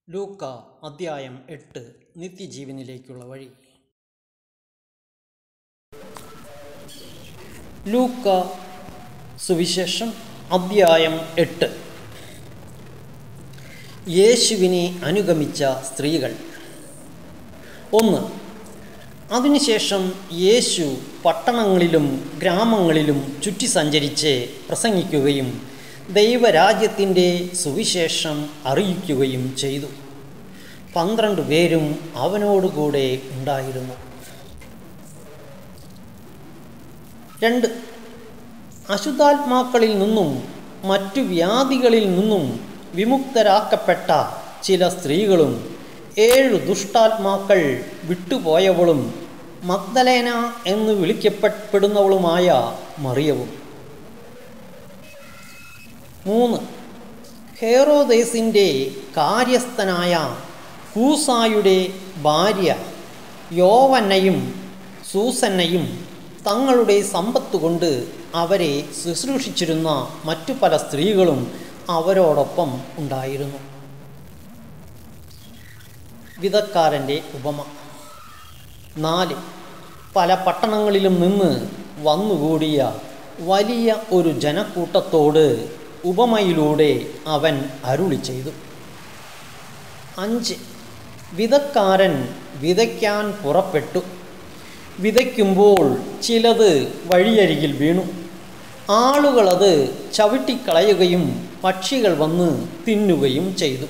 ലൂക്ക അദ്ധ്യായം എട്ട് നിത്യജീവനിലേക്കുള്ള വഴി ലൂക്ക സുവിശേഷം അദ്ധ്യായം എട്ട് യേശുവിനെ അനുഗമിച്ച സ്ത്രീകൾ ഒന്ന് അതിനുശേഷം യേശു പട്ടണങ്ങളിലും ഗ്രാമങ്ങളിലും ചുറ്റി സഞ്ചരിച്ച് പ്രസംഗിക്കുകയും ദൈവരാജ്യത്തിൻ്റെ സുവിശേഷം അറിയിക്കുകയും ചെയ്തു പന്ത്രണ്ട് പേരും അവനോടുകൂടെ ഉണ്ടായിരുന്നു രണ്ട് അശുദ്ധാത്മാക്കളിൽ നിന്നും മറ്റു വ്യാധികളിൽ നിന്നും വിമുക്തരാക്കപ്പെട്ട ചില സ്ത്രീകളും ഏഴു ദുഷ്ടാത്മാക്കൾ വിട്ടുപോയവളും മഗ്ദലേന എന്ന് വിളിക്കപ്പെടുന്നവളുമായ മറിയവും മൂന്ന് ഹേറോദേസിൻ്റെ കാര്യസ്ഥനായ ഹൂസായുടെ ഭാര്യ യോവന്നയും സൂസന്നയും തങ്ങളുടെ സമ്പത്ത് കൊണ്ട് അവരെ ശുശ്രൂഷിച്ചിരുന്ന മറ്റു പല സ്ത്രീകളും അവരോടൊപ്പം ഉണ്ടായിരുന്നു വിധക്കാരൻ്റെ ഉപമ നാല് പല പട്ടണങ്ങളിലും നിന്ന് വന്നുകൂടിയ വലിയ ഒരു ജനക്കൂട്ടത്തോട് ഉപമയിലൂടെ അവൻ അരുളി ചെയ്തു അഞ്ച് വിതക്കാരൻ വിതയ്ക്കാൻ പുറപ്പെട്ടു വിതയ്ക്കുമ്പോൾ ചിലത് വഴിയരികിൽ വീണു ആളുകളത് ചവിട്ടിക്കളയുകയും പക്ഷികൾ വന്ന് തിന്നുകയും ചെയ്തു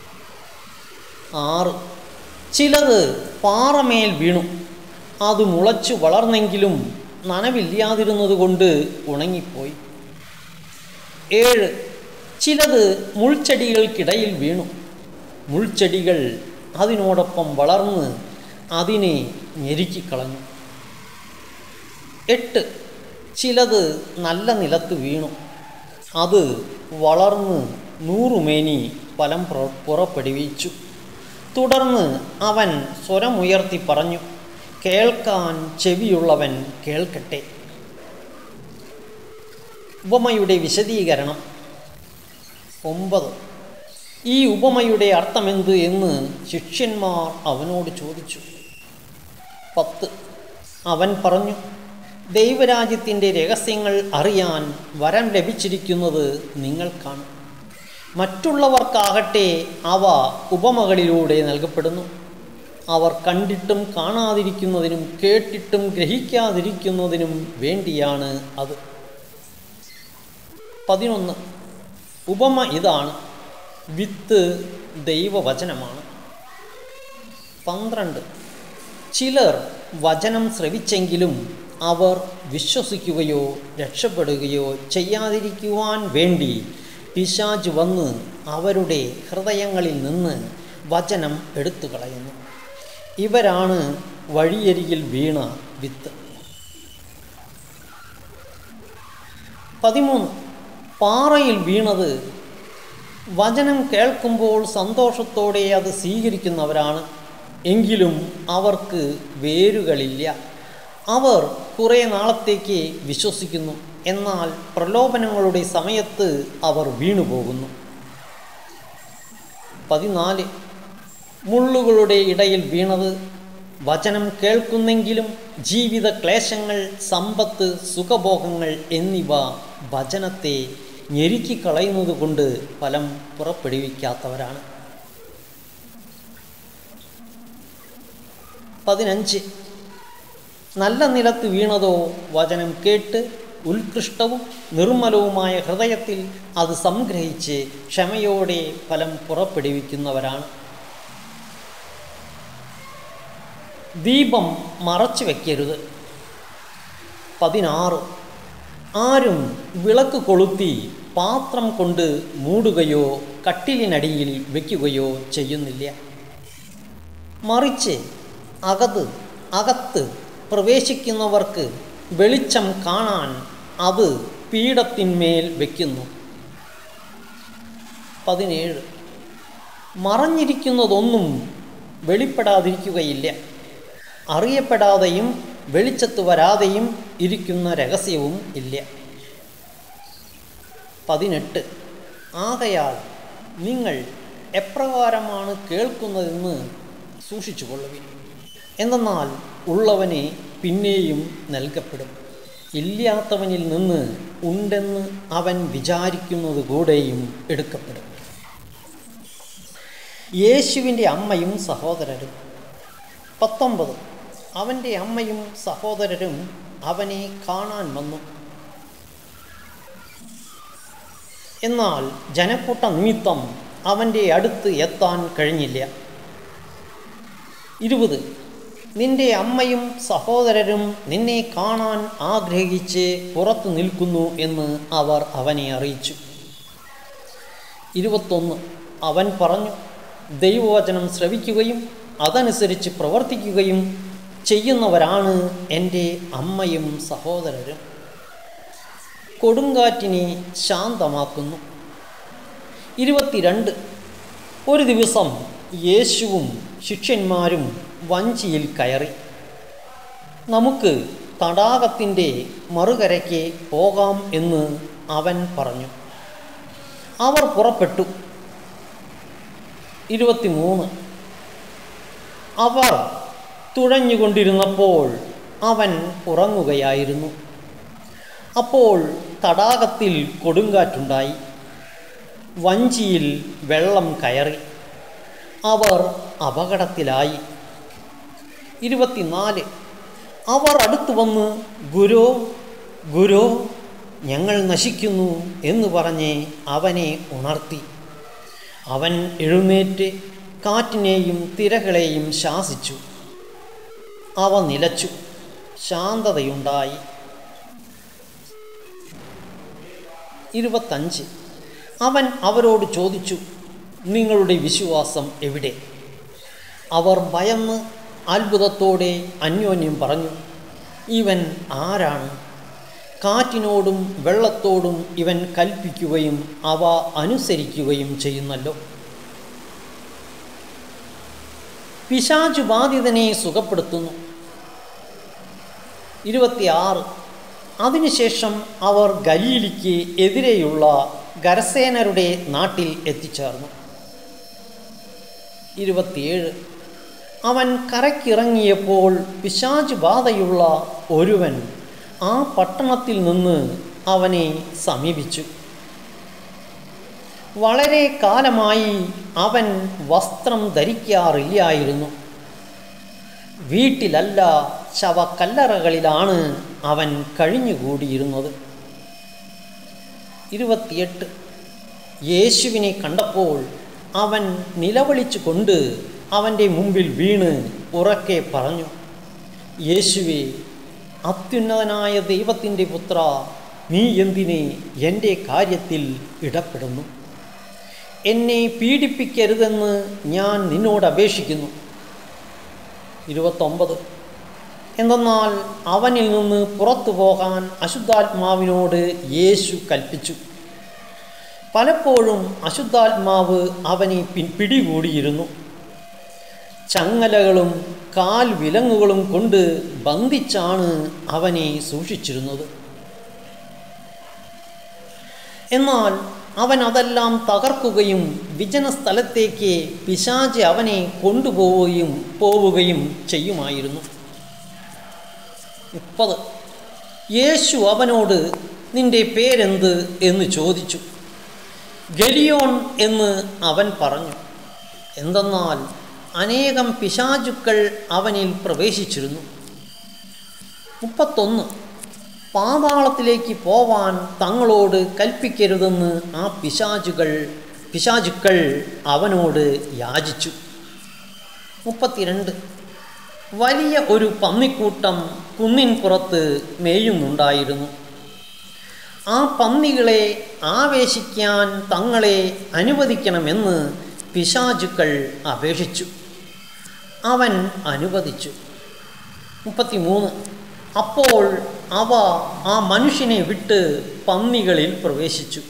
ആറ് ചിലത് പാറമേൽ വീണു അത് മുളച്ചു വളർന്നെങ്കിലും നനവില്ലാതിരുന്നതുകൊണ്ട് ഉണങ്ങിപ്പോയി ഏഴ് ചിലത് മുൾച്ചെടികൾക്കിടയിൽ വീണു മുൾച്ചെടികൾ അതിനോടൊപ്പം വളർന്ന് അതിനെ ഞെരുക്കിക്കളഞ്ഞു എട്ട് ചിലത് നല്ല നിലത്ത് വീണു അത് വളർന്ന് നൂറുമേനി ഫലം പുറ- പുറപ്പെടുവിച്ചു തുടർന്ന് അവൻ സ്വരമുയർത്തി പറഞ്ഞു കേൾക്കാൻ ചെവിയുള്ളവൻ കേൾക്കട്ടെ ഉപമയുടെ വിശദീകരണം ഒമ്പത് ഈ ഉപമയുടെ അർത്ഥമെന്ത് എന്ന് ശിഷ്യന്മാർ അവനോട് ചോദിച്ചു പത്ത് അവൻ പറഞ്ഞു ദൈവരാജ്യത്തിൻ്റെ രഹസ്യങ്ങൾ അറിയാൻ വരം ലഭിച്ചിരിക്കുന്നത് നിങ്ങൾക്കാണ് മറ്റുള്ളവർക്കാകട്ടെ അവ ഉപമകളിലൂടെ നൽകപ്പെടുന്നു അവർ കണ്ടിട്ടും കാണാതിരിക്കുന്നതിനും കേട്ടിട്ടും ഗ്രഹിക്കാതിരിക്കുന്നതിനും വേണ്ടിയാണ് അത് പതിനൊന്ന് ഉപമ ഇതാണ് വിത്ത് ദൈവവചനമാണ് പന്ത്രണ്ട് ചിലർ വചനം ശ്രവിച്ചെങ്കിലും അവർ വിശ്വസിക്കുകയോ രക്ഷപ്പെടുകയോ ചെയ്യാതിരിക്കുവാൻ വേണ്ടി പിശാജ് വന്ന് അവരുടെ ഹൃദയങ്ങളിൽ നിന്ന് വചനം എടുത്തു കളയുന്നു ഇവരാണ് വഴിയരികിൽ വീണ വിത്ത് പതിമൂന്ന് പാറയിൽ വീണത് വചനം കേൾക്കുമ്പോൾ സന്തോഷത്തോടെ അത് സ്വീകരിക്കുന്നവരാണ് എങ്കിലും അവർക്ക് വേരുകളില്ല അവർ കുറേ നാളത്തേക്ക് വിശ്വസിക്കുന്നു എന്നാൽ പ്രലോഭനങ്ങളുടെ സമയത്ത് അവർ വീണുപോകുന്നു പതിനാല് മുള്ളുകളുടെ ഇടയിൽ വീണത് വചനം കേൾക്കുന്നെങ്കിലും ജീവിത ക്ലേശങ്ങൾ സമ്പത്ത് സുഖഭോഗങ്ങൾ എന്നിവ വചനത്തെ ഞെരുക്കിക്കളയുന്നത് കൊണ്ട് ഫലം പുറപ്പെടുവിക്കാത്തവരാണ് പതിനഞ്ച് നല്ല നിലത്ത് വീണതോ വചനം കേട്ട് ഉത്കൃഷ്ടവും നിർമ്മലവുമായ ഹൃദയത്തിൽ അത് സംഗ്രഹിച്ച് ക്ഷമയോടെ ഫലം പുറപ്പെടുവിക്കുന്നവരാണ് ദീപം മറച്ചു വയ്ക്കരുത് പതിനാറ് ആരും വിളക്ക് കൊളുത്തി പാത്രം കൊണ്ട് മൂടുകയോ കട്ടിലിനടിയിൽ വയ്ക്കുകയോ ചെയ്യുന്നില്ല മറിച്ച് അകത് അകത്ത് പ്രവേശിക്കുന്നവർക്ക് വെളിച്ചം കാണാൻ അത് പീഠത്തിന്മേൽ വയ്ക്കുന്നു പതിനേഴ് മറഞ്ഞിരിക്കുന്നതൊന്നും വെളിപ്പെടാതിരിക്കുകയില്ല അറിയപ്പെടാതെയും വെളിച്ചത്ത് വരാതെയും ഇരിക്കുന്ന രഹസ്യവും ഇല്ല പതിനെട്ട് ആകയാൽ നിങ്ങൾ എപ്രകാരമാണ് കേൾക്കുന്നതെന്ന് സൂക്ഷിച്ചു കൊള്ളുവിൻ എന്തെന്നാൽ ഉള്ളവനെ പിന്നെയും നൽകപ്പെടും ഇല്ലാത്തവനിൽ നിന്ന് ഉണ്ടെന്ന് അവൻ വിചാരിക്കുന്നത് കൂടെയും എടുക്കപ്പെടും യേശുവിൻ്റെ അമ്മയും സഹോദരരും പത്തൊമ്പത് അവൻ്റെ അമ്മയും സഹോദരരും അവനെ കാണാൻ വന്നു എന്നാൽ ജനക്കൂട്ട നിമിത്തം അവൻ്റെ അടുത്ത് എത്താൻ കഴിഞ്ഞില്ല ഇരുപത് നിന്റെ അമ്മയും സഹോദരരും നിന്നെ കാണാൻ ആഗ്രഹിച്ച് പുറത്തു നിൽക്കുന്നു എന്ന് അവർ അവനെ അറിയിച്ചു ഇരുപത്തൊന്ന് അവൻ പറഞ്ഞു ദൈവവചനം ശ്രവിക്കുകയും അതനുസരിച്ച് പ്രവർത്തിക്കുകയും ചെയ്യുന്നവരാണ് എൻ്റെ അമ്മയും സഹോദരരും കൊടുങ്കാറ്റിനെ ശാന്തമാക്കുന്നു ഇരുപത്തിരണ്ട് ഒരു ദിവസം യേശുവും ശിഷ്യന്മാരും വഞ്ചിയിൽ കയറി നമുക്ക് തടാകത്തിൻ്റെ മറുകരയ്ക്ക് പോകാം എന്ന് അവൻ പറഞ്ഞു അവർ പുറപ്പെട്ടു ഇരുപത്തിമൂന്ന് അവർ തുഴഞ്ഞുകൊണ്ടിരുന്നപ്പോൾ അവൻ ഉറങ്ങുകയായിരുന്നു അപ്പോൾ തടാകത്തിൽ കൊടുങ്കാറ്റുണ്ടായി വഞ്ചിയിൽ വെള്ളം കയറി അവർ അപകടത്തിലായി ഇരുപത്തിനാല് അവർ അടുത്തു വന്ന് ഗുരോ ഗുരോ ഞങ്ങൾ നശിക്കുന്നു എന്ന് പറഞ്ഞ് അവനെ ഉണർത്തി അവൻ എഴുന്നേറ്റ് കാറ്റിനെയും തിരകളെയും ശാസിച്ചു അവ നിലച്ചു ശാന്തതയുണ്ടായി ഇരുപത്തഞ്ച് അവൻ അവരോട് ചോദിച്ചു നിങ്ങളുടെ വിശ്വാസം എവിടെ അവർ ഭയന്ന് അത്ഭുതത്തോടെ അന്യോന്യം പറഞ്ഞു ഇവൻ ആരാണ് കാറ്റിനോടും വെള്ളത്തോടും ഇവൻ കൽപ്പിക്കുകയും അവ അനുസരിക്കുകയും ചെയ്യുന്നല്ലോ പിശാചു ബാധിതനെ സുഖപ്പെടുത്തുന്നു ഇരുപത്തിയാറ് അതിനുശേഷം അവർ ഗലീലിക്ക് എതിരെയുള്ള ഗരസേനരുടെ നാട്ടിൽ എത്തിച്ചേർന്നു ഇരുപത്തിയേഴ് അവൻ കരക്കിറങ്ങിയപ്പോൾ പിശാച് ബാധയുള്ള ഒരുവൻ ആ പട്ടണത്തിൽ നിന്ന് അവനെ സമീപിച്ചു വളരെ കാലമായി അവൻ വസ്ത്രം ധരിക്കാറില്ലായിരുന്നു വീട്ടിലല്ല ശവക്കല്ലറകളിലാണ് അവൻ കഴിഞ്ഞുകൂടിയിരുന്നത് ഇരുപത്തിയെട്ട് യേശുവിനെ കണ്ടപ്പോൾ അവൻ നിലവിളിച്ചു കൊണ്ട് അവൻ്റെ മുമ്പിൽ വീണ് ഉറക്കെ പറഞ്ഞു യേശുവേ അത്യുന്നതനായ ദൈവത്തിൻ്റെ പുത്ര നീ എന്തിനെ എൻ്റെ കാര്യത്തിൽ ഇടപെടുന്നു എന്നെ പീഡിപ്പിക്കരുതെന്ന് ഞാൻ നിന്നോട് അപേക്ഷിക്കുന്നു ഇരുപത്തൊമ്പത് എന്തെന്നാൽ അവനിൽ നിന്ന് പുറത്തു പോകാൻ അശുദ്ധാത്മാവിനോട് യേശു കൽപ്പിച്ചു പലപ്പോഴും അശുദ്ധാത്മാവ് അവനെ പിൻ പിടികൂടിയിരുന്നു ചങ്ങലകളും കാൽ വിലങ്ങുകളും കൊണ്ട് ബന്ധിച്ചാണ് അവനെ സൂക്ഷിച്ചിരുന്നത് എന്നാൽ അവൻ അതെല്ലാം തകർക്കുകയും വിജന സ്ഥലത്തേക്ക് പിശാച് അവനെ കൊണ്ടുപോവുകയും പോവുകയും ചെയ്യുമായിരുന്നു മുപ്പത് യേശു അവനോട് നിന്റെ പേരെന്ത് എന്ന് ചോദിച്ചു ഗലിയോൺ എന്ന് അവൻ പറഞ്ഞു എന്തെന്നാൽ അനേകം പിശാചുക്കൾ അവനിൽ പ്രവേശിച്ചിരുന്നു മുപ്പത്തൊന്ന് പാതാളത്തിലേക്ക് പോവാൻ തങ്ങളോട് കൽപ്പിക്കരുതെന്ന് ആ പിശാചുകൾ പിശാചുക്കൾ അവനോട് യാചിച്ചു മുപ്പത്തിരണ്ട് വലിയ ഒരു പന്നിക്കൂട്ടം കുന്നിൻ പുറത്ത് മേയുന്നുണ്ടായിരുന്നു ആ പന്നികളെ ആവേശിക്കാൻ തങ്ങളെ അനുവദിക്കണമെന്ന് പിശാചുക്കൾ അപേക്ഷിച്ചു അവൻ അനുവദിച്ചു മുപ്പത്തിമൂന്ന് അപ്പോൾ അവ ആ മനുഷ്യനെ വിട്ട് പന്നികളിൽ പ്രവേശിച്ചു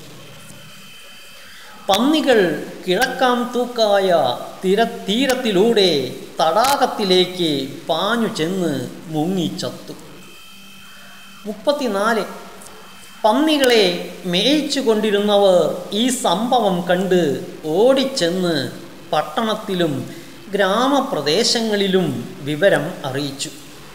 പന്നികൾ കിഴക്കാം തൂക്കായ തിര തീരത്തിലൂടെ തടാകത്തിലേക്ക് പാഞ്ഞു ചെന്ന് മുങ്ങിച്ചത്തു മുപ്പത്തിനാല് പന്നികളെ മേയിച്ചു കൊണ്ടിരുന്നവർ ഈ സംഭവം കണ്ട് ഓടിച്ചെന്ന് പട്ടണത്തിലും ഗ്രാമപ്രദേശങ്ങളിലും വിവരം അറിയിച്ചു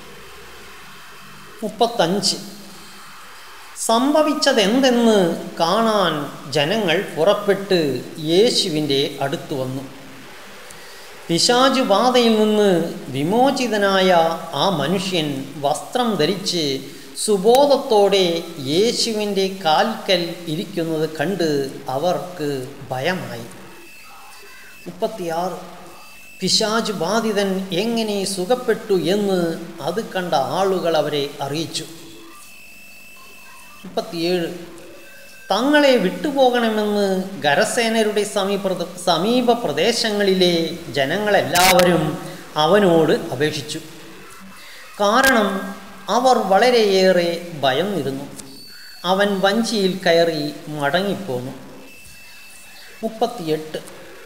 മുപ്പത്തഞ്ച് സംഭവിച്ചതെന്തെന്ന് കാണാൻ ജനങ്ങൾ പുറപ്പെട്ട് യേശുവിൻ്റെ അടുത്ത് വന്നു പിശാചുബാധയിൽ നിന്ന് വിമോചിതനായ ആ മനുഷ്യൻ വസ്ത്രം ധരിച്ച് സുബോധത്തോടെ യേശുവിൻ്റെ കാൽക്കൽ ഇരിക്കുന്നത് കണ്ട് അവർക്ക് ഭയമായി മുപ്പത്തിയാറ് പിശാചു ബാധിതൻ എങ്ങനെ സുഖപ്പെട്ടു എന്ന് അത് കണ്ട ആളുകൾ അവരെ അറിയിച്ചു മുപ്പത്തിയേഴ് തങ്ങളെ വിട്ടുപോകണമെന്ന് ഗരസേനരുടെ സമീപ സമീപ പ്രദേശങ്ങളിലെ ജനങ്ങളെല്ലാവരും അവനോട് അപേക്ഷിച്ചു കാരണം അവർ വളരെയേറെ ഭയന്നിരുന്നു അവൻ വഞ്ചിയിൽ കയറി മടങ്ങിപ്പോന്നു മുപ്പത്തിയെട്ട്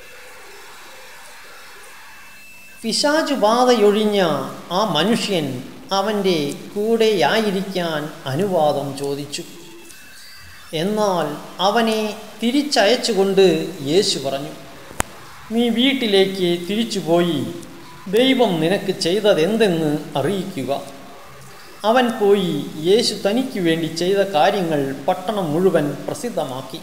പിശാചുബാധയൊഴിഞ്ഞ ആ മനുഷ്യൻ അവൻ്റെ കൂടെയായിരിക്കാൻ അനുവാദം ചോദിച്ചു എന്നാൽ അവനെ തിരിച്ചയച്ചുകൊണ്ട് യേശു പറഞ്ഞു നീ വീട്ടിലേക്ക് തിരിച്ചുപോയി ദൈവം നിനക്ക് ചെയ്തതെന്തെന്ന് അറിയിക്കുക അവൻ പോയി യേശു തനിക്ക് വേണ്ടി ചെയ്ത കാര്യങ്ങൾ പട്ടണം മുഴുവൻ പ്രസിദ്ധമാക്കി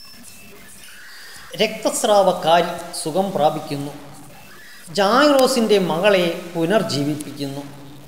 രക്തസ്രാവക്കാരി സുഖം പ്രാപിക്കുന്നു ജായ്റോസിൻ്റെ മകളെ പുനർജീവിപ്പിക്കുന്നു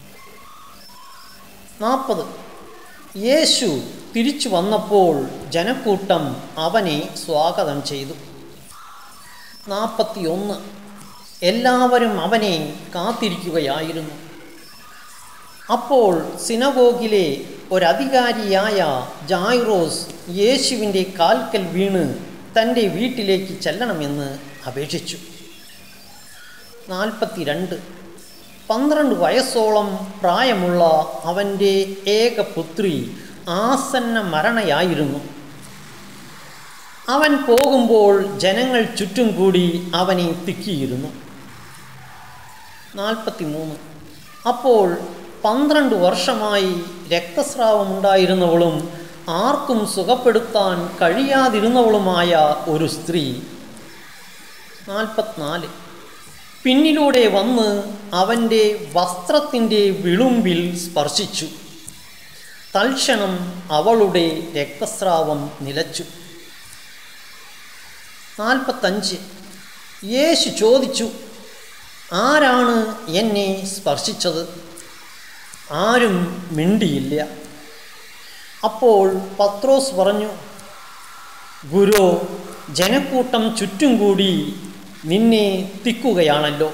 നാൽപ്പത് യേശു തിരിച്ചു വന്നപ്പോൾ ജനക്കൂട്ടം അവനെ സ്വാഗതം ചെയ്തു നാൽപ്പത്തിയൊന്ന് എല്ലാവരും അവനെ കാത്തിരിക്കുകയായിരുന്നു അപ്പോൾ സിനഗോഗിലെ ഒരധികാരിയായ ജായ്റോസ് യേശുവിൻ്റെ കാൽക്കൽ വീണ് തൻ്റെ വീട്ടിലേക്ക് ചെല്ലണമെന്ന് അപേക്ഷിച്ചു നാൽപ്പത്തിരണ്ട് പന്ത്രണ്ട് വയസ്സോളം പ്രായമുള്ള അവൻ്റെ ഏക പുത്രി ആസന്ന മരണയായിരുന്നു അവൻ പോകുമ്പോൾ ജനങ്ങൾ ചുറ്റും കൂടി അവനെ തിക്കിയിരുന്നു നാൽപ്പത്തി മൂന്ന് അപ്പോൾ പന്ത്രണ്ട് വർഷമായി രക്തസ്രാവമുണ്ടായിരുന്നവളും ആർക്കും സുഖപ്പെടുത്താൻ കഴിയാതിരുന്നവളുമായ ഒരു സ്ത്രീ നാൽപ്പത്തിനാല് പിന്നിലൂടെ വന്ന് അവൻ്റെ വസ്ത്രത്തിൻ്റെ വിളുമ്പിൽ സ്പർശിച്ചു തൽക്ഷണം അവളുടെ രക്തസ്രാവം നിലച്ചു നാൽപ്പത്തഞ്ച് യേശു ചോദിച്ചു ആരാണ് എന്നെ സ്പർശിച്ചത് ആരും മിണ്ടിയില്ല അപ്പോൾ പത്രോസ് പറഞ്ഞു ഗുരു ജനക്കൂട്ടം ചുറ്റും കൂടി നിന്നെ തിക്കുകയാണല്ലോ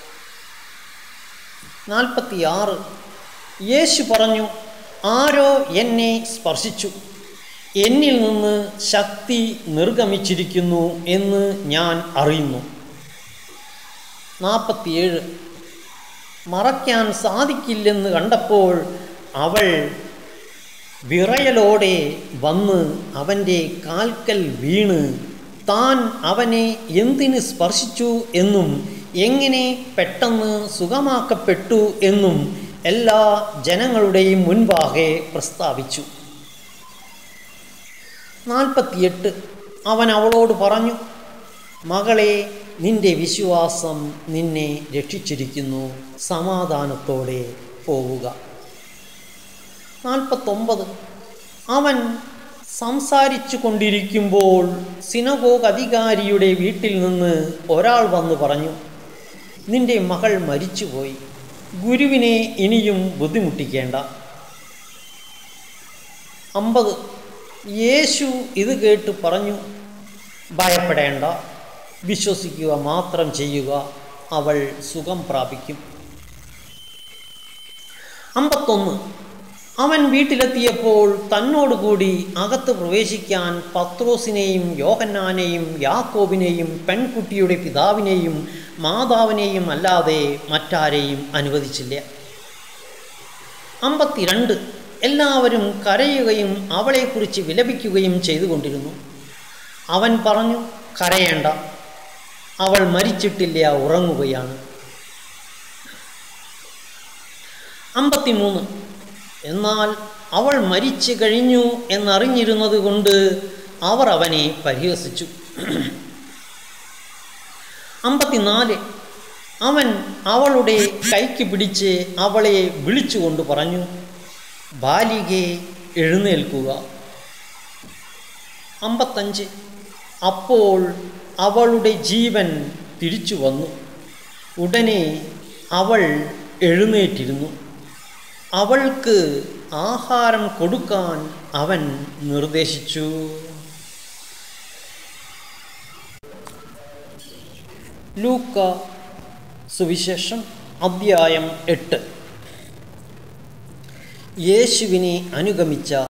നാൽപ്പത്തിയാറ് യേശു പറഞ്ഞു ആരോ എന്നെ സ്പർശിച്ചു എന്നിൽ നിന്ന് ശക്തി നിർഗമിച്ചിരിക്കുന്നു എന്ന് ഞാൻ അറിയുന്നു നാൽപ്പത്തിയേഴ് മറയ്ക്കാൻ സാധിക്കില്ലെന്ന് കണ്ടപ്പോൾ അവൾ വിറയലോടെ വന്ന് അവൻ്റെ കാൽക്കൽ വീണ് താൻ അവനെ എന്തിന് സ്പർശിച്ചു എന്നും എങ്ങനെ പെട്ടെന്ന് സുഖമാക്കപ്പെട്ടു എന്നും എല്ലാ ജനങ്ങളുടെയും മുൻപാകെ പ്രസ്താവിച്ചു നാൽപ്പത്തിയെട്ട് അവൻ അവളോട് പറഞ്ഞു മകളെ നിന്റെ വിശ്വാസം നിന്നെ രക്ഷിച്ചിരിക്കുന്നു സമാധാനത്തോടെ പോവുക നാൽപ്പത്തൊമ്പത് അവൻ സംസാരിച്ചു കൊണ്ടിരിക്കുമ്പോൾ സിനഗോഗ് അധികാരിയുടെ വീട്ടിൽ നിന്ന് ഒരാൾ വന്ന് പറഞ്ഞു നിന്റെ മകൾ മരിച്ചുപോയി ഗുരുവിനെ ഇനിയും ബുദ്ധിമുട്ടിക്കേണ്ട അമ്പത് യേശു ഇത് കേട്ട് പറഞ്ഞു ഭയപ്പെടേണ്ട വിശ്വസിക്കുക മാത്രം ചെയ്യുക അവൾ സുഖം പ്രാപിക്കും അമ്പത്തൊന്ന് അവൻ വീട്ടിലെത്തിയപ്പോൾ തന്നോടുകൂടി അകത്ത് പ്രവേശിക്കാൻ പത്രോസിനെയും യോഹന്നാനെയും യാക്കോബിനെയും പെൺകുട്ടിയുടെ പിതാവിനെയും മാതാവിനെയും അല്ലാതെ മറ്റാരെയും അനുവദിച്ചില്ല അമ്പത്തിരണ്ട് എല്ലാവരും കരയുകയും അവളെക്കുറിച്ച് വിലപിക്കുകയും ചെയ്തുകൊണ്ടിരുന്നു അവൻ പറഞ്ഞു കരയേണ്ട അവൾ മരിച്ചിട്ടില്ല ഉറങ്ങുകയാണ് അമ്പത്തിമൂന്ന് എന്നാൽ അവൾ മരിച്ചു കഴിഞ്ഞു എന്നറിഞ്ഞിരുന്നത് കൊണ്ട് അവർ അവനെ പരിഹസിച്ചു അമ്പത്തിനാല് അവൻ അവളുടെ കൈക്ക് പിടിച്ച് അവളെ വിളിച്ചുകൊണ്ട് പറഞ്ഞു ബാലികെ എഴുന്നേൽക്കുക അമ്പത്തഞ്ച് അപ്പോൾ അവളുടെ ജീവൻ തിരിച്ചു വന്നു ഉടനെ അവൾ എഴുന്നേറ്റിരുന്നു അവൾക്ക് ആഹാരം കൊടുക്കാൻ അവൻ നിർദ്ദേശിച്ചു ലൂക്ക സുവിശേഷം അദ്ധ്യായം എട്ട് യേശുവിനെ അനുഗമിച്ച